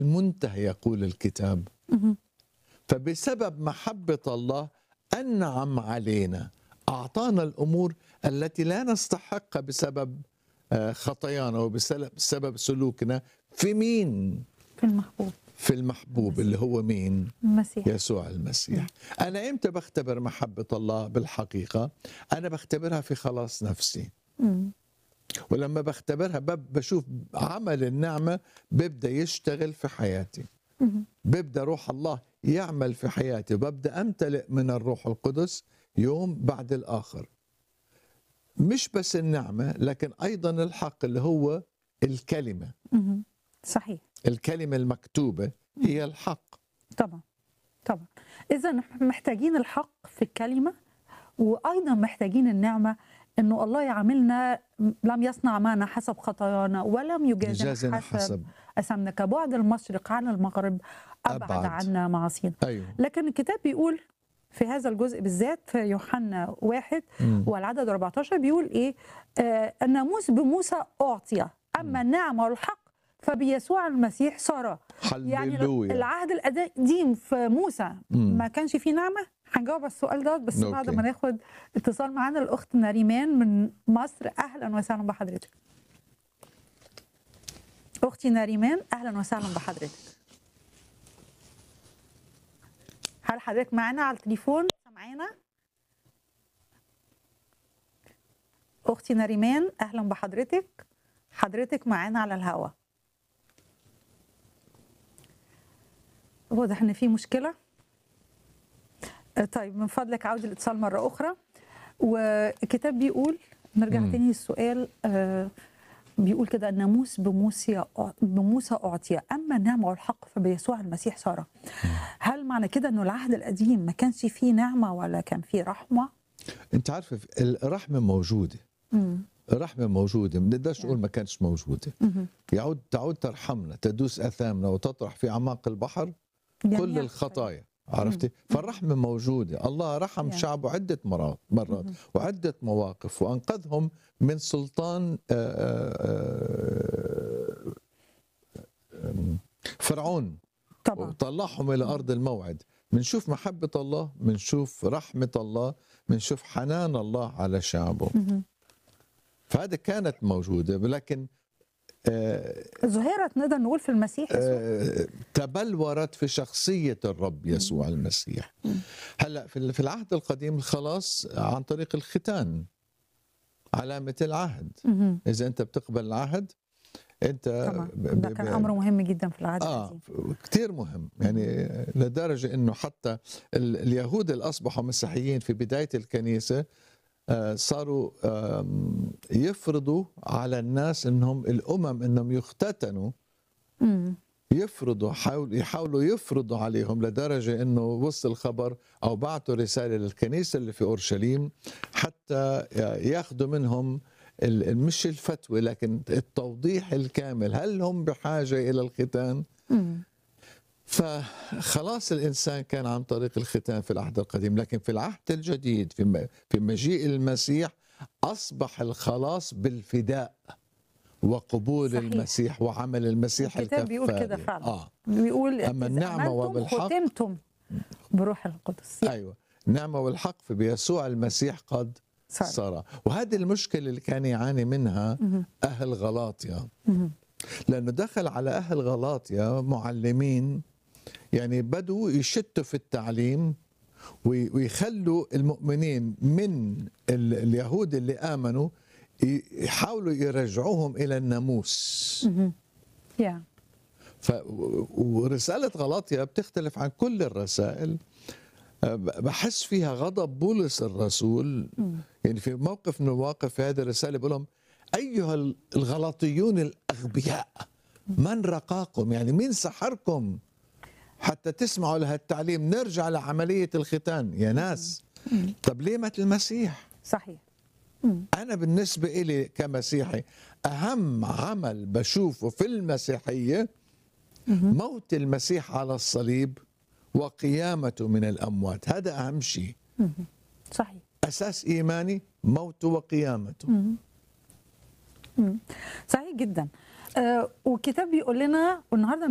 المنتهى يقول الكتاب مهم. فبسبب محبة الله أنعم علينا أعطانا الأمور التي لا نستحق بسبب آه، خطايانا وبسبب بسبب سلوكنا في مين؟ في المحبوب في المحبوب اللي هو مين؟ المسيح يسوع المسيح أنا إمتى بختبر محبة الله بالحقيقة؟ أنا بختبرها في خلاص نفسي مم. ولما بختبرها بب- بشوف عمل النعمة بيبدأ يشتغل في حياتي مهم. بيبدأ روح الله يعمل في حياتي وببدأ أمتلئ من الروح القدس يوم بعد الآخر مش بس النعمة لكن أيضا الحق اللي هو الكلمة مهم. صحيح الكلمة المكتوبة هي الحق طبعا طبعا اذا نحن محتاجين الحق في الكلمه وايضا محتاجين النعمه انه الله يعاملنا لم يصنع معنا حسب خطايانا ولم يجازنا يجازنا حسب, حسب أسمنا كبعد المشرق عن المغرب أبعد, أبعد. عنا معاصينا أيوه لكن الكتاب بيقول في هذا الجزء بالذات في يوحنا واحد مم. والعدد 14 بيقول ايه آه الناموس بموسى اعطي اما النعمه والحق فبيسوع المسيح صار يعني هللويا العهد القديم في موسى مم. ما كانش فيه نعمه هنجاوب على السؤال ده بس بعد أوكي. ما ناخد اتصال معانا الاخت نريمان من مصر اهلا وسهلا بحضرتك اختي نريمان اهلا وسهلا بحضرتك هل حضرتك معانا على التليفون سامعانا اختي نريمان اهلا بحضرتك حضرتك معانا على الهوا واضح ان في مشكله آه، طيب من فضلك عود الاتصال مره اخرى والكتاب بيقول نرجع مم. تاني للسؤال آه، بيقول كده الناموس بموسى بموسى اعطي اما النعمه والحق فبيسوع المسيح صار هل معنى كده انه العهد القديم ما كانش فيه نعمه ولا كان فيه رحمه؟ أنت عارفة الرحمة موجودة مم. الرحمة موجودة ما نقدرش يعني. نقول ما كانتش موجودة مهم. يعود تعود ترحمنا تدوس أثامنا وتطرح في أعماق البحر جميع كل الخطايا عرفتي فالرحمة موجودة الله رحم يعني. شعبه عدة مرات مرات مهم. وعدة مواقف وأنقذهم من سلطان آه، آه، آه، فرعون طبعا وطلعهم إلى أرض الموعد منشوف محبة الله منشوف رحمة الله منشوف حنان الله على شعبه مهم. فهذا كانت موجودة لكن آه، ظهرت نقدر نقول في المسيح يسوع آه، تبلورت في شخصية الرب يسوع المسيح مم. هلا في في العهد القديم الخلاص عن طريق الختان علامة العهد مهم. إذا أنت بتقبل العهد أنت طبعا ب- ده ب- كان امر مهم جدا في العهد آه القديم كثير مهم يعني لدرجة أنه حتى ال- اليهود اللي أصبحوا مسيحيين في بداية الكنيسة آه، صاروا آم، يفرضوا على الناس أنهم الأمم أنهم يختتنوا مم. يفرضوا حاول يحاولوا يفرضوا عليهم لدرجة أنه وصل الخبر أو بعثوا رسالة للكنيسة اللي في أورشليم حتى ياخذوا منهم ال- مش الفتوى لكن التوضيح الكامل هل هم بحاجة إلى الختان مم. فخلاص الإنسان كان عن طريق الختان في العهد القديم لكن في العهد الجديد في م- في مجيء المسيح أصبح الخلاص بالفداء وقبول صحيح. المسيح وعمل المسيح الكتاب بيقول كده الكفاري. فعلا. آه. بيقول أما إذ النعمة آمنتم وبالحق ختمتم بروح القدس ايوه النعمه والحق في بيسوع المسيح قد صار. صار وهذه المشكله اللي كان يعاني منها مهم. اهل غلاطيا مهم. لانه دخل على اهل غلاطيا معلمين يعني بدوا يشتوا في التعليم وي- ويخلوا المؤمنين من ال- اليهود اللي امنوا ي- يحاولوا يرجعوهم الى الناموس مهم. يا ف ورسالة غلاطيا بتختلف عن كل الرسائل أه، بحس فيها غضب بولس الرسول مم. يعني في موقف من المواقف في هذه الرسالة بيقول لهم أيها الغلاطيون الأغبياء من رقاكم يعني مين سحركم حتى تسمعوا لها التعليم نرجع لعملية الختان يا ناس مم. طب ليه مات المسيح صحيح مم. أنا بالنسبة إلي كمسيحي أهم عمل بشوفه في المسيحية مهم. موت المسيح على الصليب وقيامته من الأموات هذا أهم شيء مهم. صحيح أساس إيماني موته وقيامته مم. مم. صحيح جدا آه والكتاب بيقول لنا والنهارده